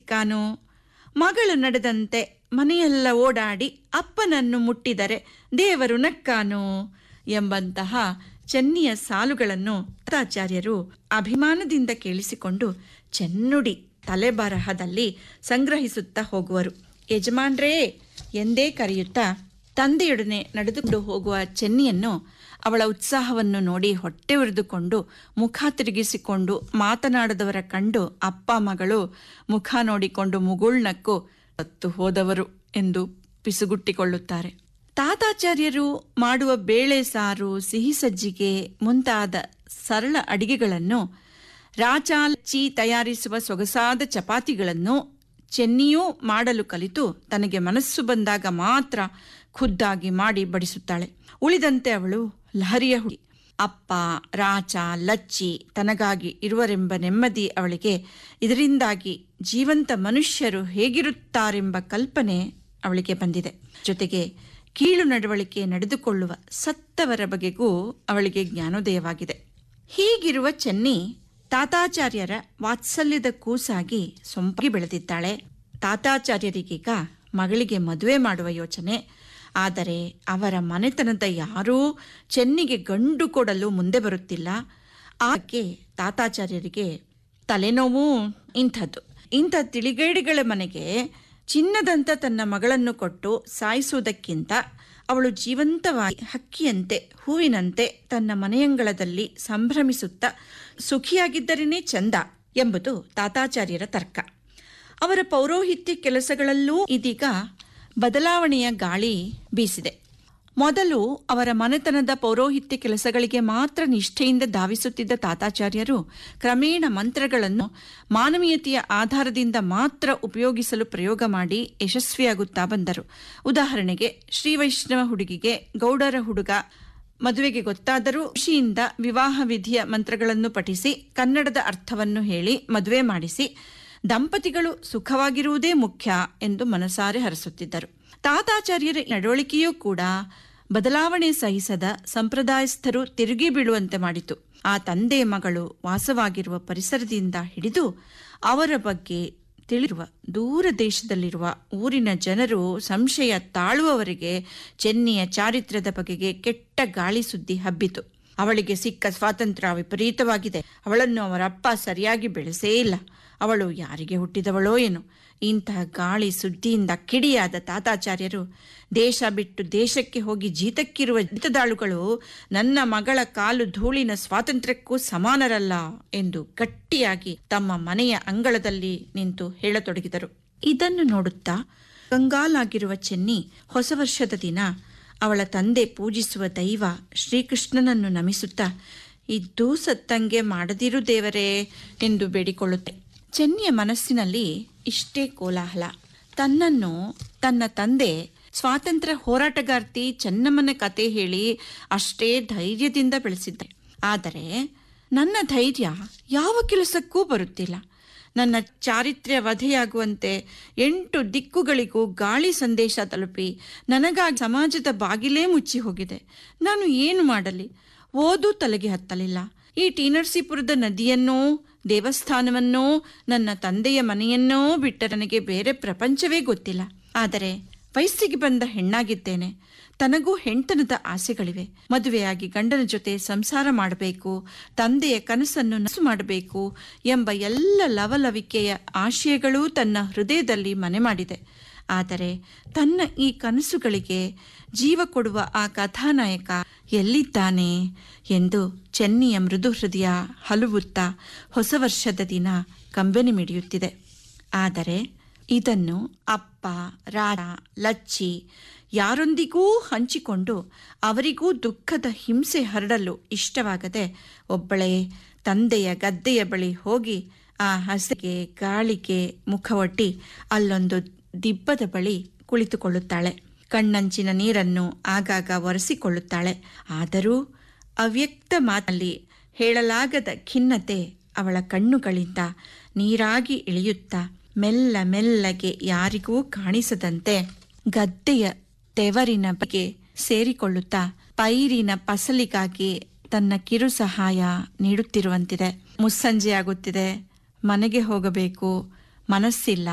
ಸಿಕ್ಕಾನು ಮಗಳು ನಡೆದಂತೆ ಮನೆಯೆಲ್ಲ ಓಡಾಡಿ ಅಪ್ಪನನ್ನು ಮುಟ್ಟಿದರೆ ದೇವರು ನಕ್ಕಾನು ಎಂಬಂತಹ ಚೆನ್ನಿಯ ಸಾಲುಗಳನ್ನು ತಾಚಾರ್ಯರು ಅಭಿಮಾನದಿಂದ ಕೇಳಿಸಿಕೊಂಡು ಚೆನ್ನುಡಿ ತಲೆಬರಹದಲ್ಲಿ ಸಂಗ್ರಹಿಸುತ್ತಾ ಹೋಗುವರು ಯಜಮಾನ್ರೇ ಎಂದೇ ಕರೆಯುತ್ತಾ ತಂದೆಯೊಡನೆ ನಡೆದುಕೊಂಡು ಹೋಗುವ ಚೆನ್ನಿಯನ್ನು ಅವಳ ಉತ್ಸಾಹವನ್ನು ನೋಡಿ ಹೊಟ್ಟೆ ಉರಿದುಕೊಂಡು ಮುಖ ತಿರುಗಿಸಿಕೊಂಡು ಮಾತನಾಡದವರ ಕಂಡು ಅಪ್ಪ ಮಗಳು ಮುಖ ನೋಡಿಕೊಂಡು ಮುಗುಳ್ನಕ್ಕು ಸತ್ತು ಹೋದವರು ಎಂದು ಪಿಸುಗುಟ್ಟಿಕೊಳ್ಳುತ್ತಾರೆ ತಾತಾಚಾರ್ಯರು ಮಾಡುವ ಬೇಳೆ ಸಾರು ಸಿಹಿ ಸಜ್ಜಿಗೆ ಮುಂತಾದ ಸರಳ ಅಡಿಗೆಗಳನ್ನು ರಾಚಾಲ್ಚಿ ತಯಾರಿಸುವ ಸೊಗಸಾದ ಚಪಾತಿಗಳನ್ನು ಚೆನ್ನಿಯೂ ಮಾಡಲು ಕಲಿತು ತನಗೆ ಮನಸ್ಸು ಬಂದಾಗ ಮಾತ್ರ ಖುದ್ದಾಗಿ ಮಾಡಿ ಬಡಿಸುತ್ತಾಳೆ ಉಳಿದಂತೆ ಅವಳು ಲಹರಿಯ ಹುಡಿ ಅಪ್ಪ ರಾಚ ಲಚ್ಚಿ ತನಗಾಗಿ ಇರುವರೆಂಬ ನೆಮ್ಮದಿ ಅವಳಿಗೆ ಇದರಿಂದಾಗಿ ಜೀವಂತ ಮನುಷ್ಯರು ಹೇಗಿರುತ್ತಾರೆಂಬ ಕಲ್ಪನೆ ಅವಳಿಗೆ ಬಂದಿದೆ ಜೊತೆಗೆ ಕೀಳು ನಡವಳಿಕೆ ನಡೆದುಕೊಳ್ಳುವ ಸತ್ತವರ ಬಗೆಗೂ ಅವಳಿಗೆ ಜ್ಞಾನೋದಯವಾಗಿದೆ ಹೀಗಿರುವ ಚೆನ್ನಿ ತಾತಾಚಾರ್ಯರ ವಾತ್ಸಲ್ಯದ ಕೂಸಾಗಿ ಸೊಂಪಾಗಿ ಬೆಳೆದಿದ್ದಾಳೆ ತಾತಾಚಾರ್ಯರಿಗೀಗ ಮಗಳಿಗೆ ಮದುವೆ ಮಾಡುವ ಯೋಚನೆ ಆದರೆ ಅವರ ಮನೆತನದ ಯಾರೂ ಚೆನ್ನಿಗೆ ಗಂಡು ಕೊಡಲು ಮುಂದೆ ಬರುತ್ತಿಲ್ಲ ಆಕೆ ತಾತಾಚಾರ್ಯರಿಗೆ ತಲೆನೋವು ಇಂಥದ್ದು ಇಂಥ ತಿಳಿಗೇಡಿಗಳ ಮನೆಗೆ ಚಿನ್ನದಂತ ತನ್ನ ಮಗಳನ್ನು ಕೊಟ್ಟು ಸಾಯಿಸುವುದಕ್ಕಿಂತ ಅವಳು ಜೀವಂತವಾಗಿ ಹಕ್ಕಿಯಂತೆ ಹೂವಿನಂತೆ ತನ್ನ ಮನೆಯಂಗಳದಲ್ಲಿ ಸಂಭ್ರಮಿಸುತ್ತಾ ಸುಖಿಯಾಗಿದ್ದರೇನೇ ಚಂದ ಎಂಬುದು ತಾತಾಚಾರ್ಯರ ತರ್ಕ ಅವರ ಪೌರೋಹಿತ್ಯ ಕೆಲಸಗಳಲ್ಲೂ ಇದೀಗ ಬದಲಾವಣೆಯ ಗಾಳಿ ಬೀಸಿದೆ ಮೊದಲು ಅವರ ಮನೆತನದ ಪೌರೋಹಿತ್ಯ ಕೆಲಸಗಳಿಗೆ ಮಾತ್ರ ನಿಷ್ಠೆಯಿಂದ ಧಾವಿಸುತ್ತಿದ್ದ ತಾತಾಚಾರ್ಯರು ಕ್ರಮೇಣ ಮಂತ್ರಗಳನ್ನು ಮಾನವೀಯತೆಯ ಆಧಾರದಿಂದ ಮಾತ್ರ ಉಪಯೋಗಿಸಲು ಪ್ರಯೋಗ ಮಾಡಿ ಯಶಸ್ವಿಯಾಗುತ್ತಾ ಬಂದರು ಉದಾಹರಣೆಗೆ ಶ್ರೀ ವೈಷ್ಣವ ಹುಡುಗಿಗೆ ಗೌಡರ ಹುಡುಗ ಮದುವೆಗೆ ಗೊತ್ತಾದರೂ ಖುಷಿಯಿಂದ ವಿವಾಹ ವಿಧಿಯ ಮಂತ್ರಗಳನ್ನು ಪಠಿಸಿ ಕನ್ನಡದ ಅರ್ಥವನ್ನು ಹೇಳಿ ಮದುವೆ ಮಾಡಿಸಿ ದಂಪತಿಗಳು ಸುಖವಾಗಿರುವುದೇ ಮುಖ್ಯ ಎಂದು ಮನಸಾರೆ ಹರಸುತ್ತಿದ್ದರು ತಾತಾಚಾರ್ಯರ ನಡವಳಿಕೆಯೂ ಕೂಡ ಬದಲಾವಣೆ ಸಹಿಸದ ಸಂಪ್ರದಾಯಸ್ಥರು ತಿರುಗಿ ಬೀಳುವಂತೆ ಮಾಡಿತು ಆ ತಂದೆ ಮಗಳು ವಾಸವಾಗಿರುವ ಪರಿಸರದಿಂದ ಹಿಡಿದು ಅವರ ಬಗ್ಗೆ ತಿಳಿರುವ ದೂರ ದೇಶದಲ್ಲಿರುವ ಊರಿನ ಜನರು ಸಂಶಯ ತಾಳುವವರೆಗೆ ಚೆನ್ನಿಯ ಚಾರಿತ್ರ್ಯದ ಬಗೆಗೆ ಕೆಟ್ಟ ಗಾಳಿ ಸುದ್ದಿ ಹಬ್ಬಿತು ಅವಳಿಗೆ ಸಿಕ್ಕ ಸ್ವಾತಂತ್ರ್ಯ ವಿಪರೀತವಾಗಿದೆ ಅವಳನ್ನು ಅವರಪ್ಪ ಸರಿಯಾಗಿ ಬೆಳೆಸೇ ಇಲ್ಲ ಅವಳು ಯಾರಿಗೆ ಹುಟ್ಟಿದವಳೋ ಏನು ಇಂತಹ ಗಾಳಿ ಸುದ್ದಿಯಿಂದ ಕಿಡಿಯಾದ ತಾತಾಚಾರ್ಯರು ದೇಶ ಬಿಟ್ಟು ದೇಶಕ್ಕೆ ಹೋಗಿ ಜೀತಕ್ಕಿರುವ ಜೀತದಾಳುಗಳು ನನ್ನ ಮಗಳ ಕಾಲು ಧೂಳಿನ ಸ್ವಾತಂತ್ರ್ಯಕ್ಕೂ ಸಮಾನರಲ್ಲ ಎಂದು ಗಟ್ಟಿಯಾಗಿ ತಮ್ಮ ಮನೆಯ ಅಂಗಳದಲ್ಲಿ ನಿಂತು ಹೇಳತೊಡಗಿದರು ಇದನ್ನು ನೋಡುತ್ತಾ ಕಂಗಾಲಾಗಿರುವ ಚೆನ್ನಿ ಹೊಸ ವರ್ಷದ ದಿನ ಅವಳ ತಂದೆ ಪೂಜಿಸುವ ದೈವ ಶ್ರೀಕೃಷ್ಣನನ್ನು ನಮಿಸುತ್ತಾ ಇದ್ದೂ ಸತ್ತಂಗೆ ಮಾಡದಿರು ದೇವರೇ ಎಂದು ಬೇಡಿಕೊಳ್ಳುತ್ತೆ ಚೆನ್ನಿಯ ಮನಸ್ಸಿನಲ್ಲಿ ಇಷ್ಟೇ ಕೋಲಾಹಲ ತನ್ನನ್ನು ತನ್ನ ತಂದೆ ಸ್ವಾತಂತ್ರ್ಯ ಹೋರಾಟಗಾರ್ತಿ ಚೆನ್ನಮ್ಮನ ಕತೆ ಹೇಳಿ ಅಷ್ಟೇ ಧೈರ್ಯದಿಂದ ಬೆಳೆಸಿದ್ದೆ ಆದರೆ ನನ್ನ ಧೈರ್ಯ ಯಾವ ಕೆಲಸಕ್ಕೂ ಬರುತ್ತಿಲ್ಲ ನನ್ನ ಚಾರಿತ್ರ್ಯ ವಧೆಯಾಗುವಂತೆ ಎಂಟು ದಿಕ್ಕುಗಳಿಗೂ ಗಾಳಿ ಸಂದೇಶ ತಲುಪಿ ನನಗಾಗಿ ಸಮಾಜದ ಬಾಗಿಲೇ ಮುಚ್ಚಿ ಹೋಗಿದೆ ನಾನು ಏನು ಮಾಡಲಿ ಓದು ತಲೆಗೆ ಹತ್ತಲಿಲ್ಲ ಈ ಟಿ ನರಸೀಪುರದ ನದಿಯನ್ನೋ ದೇವಸ್ಥಾನವನ್ನೋ ನನ್ನ ತಂದೆಯ ಮನೆಯನ್ನೋ ಬಿಟ್ಟ ನನಗೆ ಬೇರೆ ಪ್ರಪಂಚವೇ ಗೊತ್ತಿಲ್ಲ ಆದರೆ ವಯಸ್ಸಿಗೆ ಬಂದ ಹೆಣ್ಣಾಗಿದ್ದೇನೆ ತನಗೂ ಹೆಣ್ತನದ ಆಸೆಗಳಿವೆ ಮದುವೆಯಾಗಿ ಗಂಡನ ಜೊತೆ ಸಂಸಾರ ಮಾಡಬೇಕು ತಂದೆಯ ಕನಸನ್ನು ನಸು ಮಾಡಬೇಕು ಎಂಬ ಎಲ್ಲ ಲವಲವಿಕೆಯ ಆಶಯಗಳೂ ತನ್ನ ಹೃದಯದಲ್ಲಿ ಮನೆ ಮಾಡಿದೆ ಆದರೆ ತನ್ನ ಈ ಕನಸುಗಳಿಗೆ ಜೀವ ಕೊಡುವ ಆ ಕಥಾನಾಯಕ ಎಲ್ಲಿದ್ದಾನೆ ಎಂದು ಚೆನ್ನಿಯ ಮೃದು ಹೃದಯ ಹಲುವುತ್ತಾ ಹೊಸ ವರ್ಷದ ದಿನ ಕಂಬನಿ ಮಿಡಿಯುತ್ತಿದೆ ಆದರೆ ಇದನ್ನು ಅಪ್ಪ ರಾಡ ಲಚ್ಚಿ ಯಾರೊಂದಿಗೂ ಹಂಚಿಕೊಂಡು ಅವರಿಗೂ ದುಃಖದ ಹಿಂಸೆ ಹರಡಲು ಇಷ್ಟವಾಗದೆ ಒಬ್ಬಳೇ ತಂದೆಯ ಗದ್ದೆಯ ಬಳಿ ಹೋಗಿ ಆ ಹಸೆಗೆ ಗಾಳಿಗೆ ಮುಖವೊಡ್ಡಿ ಅಲ್ಲೊಂದು ದಿಬ್ಬದ ಬಳಿ ಕುಳಿತುಕೊಳ್ಳುತ್ತಾಳೆ ಕಣ್ಣಂಚಿನ ನೀರನ್ನು ಆಗಾಗ ಒರೆಸಿಕೊಳ್ಳುತ್ತಾಳೆ ಆದರೂ ಅವ್ಯಕ್ತ ಮಾತಲ್ಲಿ ಹೇಳಲಾಗದ ಖಿನ್ನತೆ ಅವಳ ಕಣ್ಣುಗಳಿಂದ ನೀರಾಗಿ ಇಳಿಯುತ್ತಾ ಮೆಲ್ಲ ಮೆಲ್ಲಗೆ ಯಾರಿಗೂ ಕಾಣಿಸದಂತೆ ಗದ್ದೆಯ ತೆವರಿನ ಬಗ್ಗೆ ಸೇರಿಕೊಳ್ಳುತ್ತಾ ಪೈರಿನ ಫಸಲಿಗಾಗಿ ತನ್ನ ಕಿರು ಸಹಾಯ ನೀಡುತ್ತಿರುವಂತಿದೆ ಮುಸ್ಸಂಜೆಯಾಗುತ್ತಿದೆ ಮನೆಗೆ ಹೋಗಬೇಕು ಮನಸ್ಸಿಲ್ಲ